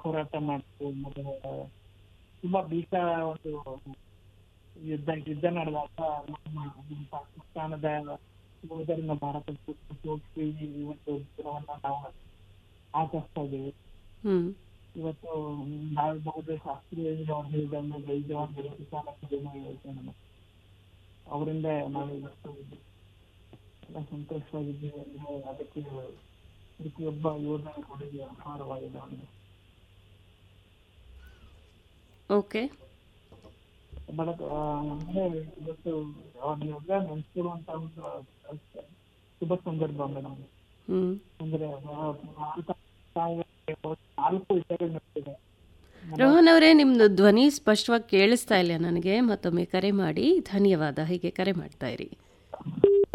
ಹೋರಾಟ ಮಾಡಿದ್ರು ಮತ್ತೆ ತುಂಬಾ ಭೀಕರ ಒಂದು ಯುದ್ಧ ಯುದ್ಧ ನಡೆದಾಗ ನಮ್ಮ ನಮ್ಮ ಪಾಕಿಸ್ತಾನದ ಯೋಧರನ್ನ ಭಾರತ ಸೋಲಿಸಿ ಈ ಒಂದು ದಿನವನ್ನ ನಾವು ಆಚರಿಸ್ತಾ ಇದ್ದೀವಿ ಹ್ಮ್ ಇವತ್ತು ನಾಳೆ ಬಹುತೇಕ ಶಾಸ್ತ್ರೀಯ ಅವ್ರು ಹೇಳಿದಂಗೆ ಜೈ ಜವಾನ್ ಜೈ ಕಿಸಾನ್ ಅಂತ ಏನೋ ಹೇಳ್ತೇವೆ ನಾನು ಅವರಿಂದ ನಾವು ಇವತ್ತು ಎಲ್ಲ ಸಂತೋಷವಾಗಿದ್ದೀವಿ ಅಂದ್ರೆ ಅದಕ್ಕೆ ಪ್ರತಿಯೊಬ್ಬ ಯೋಧನ ಕೊಡುಗೆ ಅಪಾರವಾಗಿದೆ ಅವನಿಗೆ ಓಕೆ ಬಟ್ ಅಂದ್ರೆ ಇವತ್ತು ಅವ್ರನ್ನೆಲ್ಲ ನೆನೆಸ್ಕೊಳ್ಳುವಂತ ಒಂದು ಶುಭ ಸಂದರ್ಭ ಮೇಡಮ್ ಹ್ಮ್ ಅಂದ್ರೆ ಆ ಭಾರತ ತಾಯಿಗೆ ನಾಲ್ಕು ವಿಚಾರ ನಡೆದಿದೆ ರೋಹನ್ ಅವರೇ ನಿಮ್ಮದು ಧ್ವನಿ ಸ್ಪಷ್ಟವಾಗಿ ಕೇಳಿಸ್ತಾ ಇಲ್ಲ ನನಗೆ ಮತ್ತೊಮ್ಮೆ ಕರೆ ಮಾಡಿ ಧನ್ಯವಾದ ಹೀಗೆ ಕರೆ ಮಾಡ್ತಾ ಇರಿ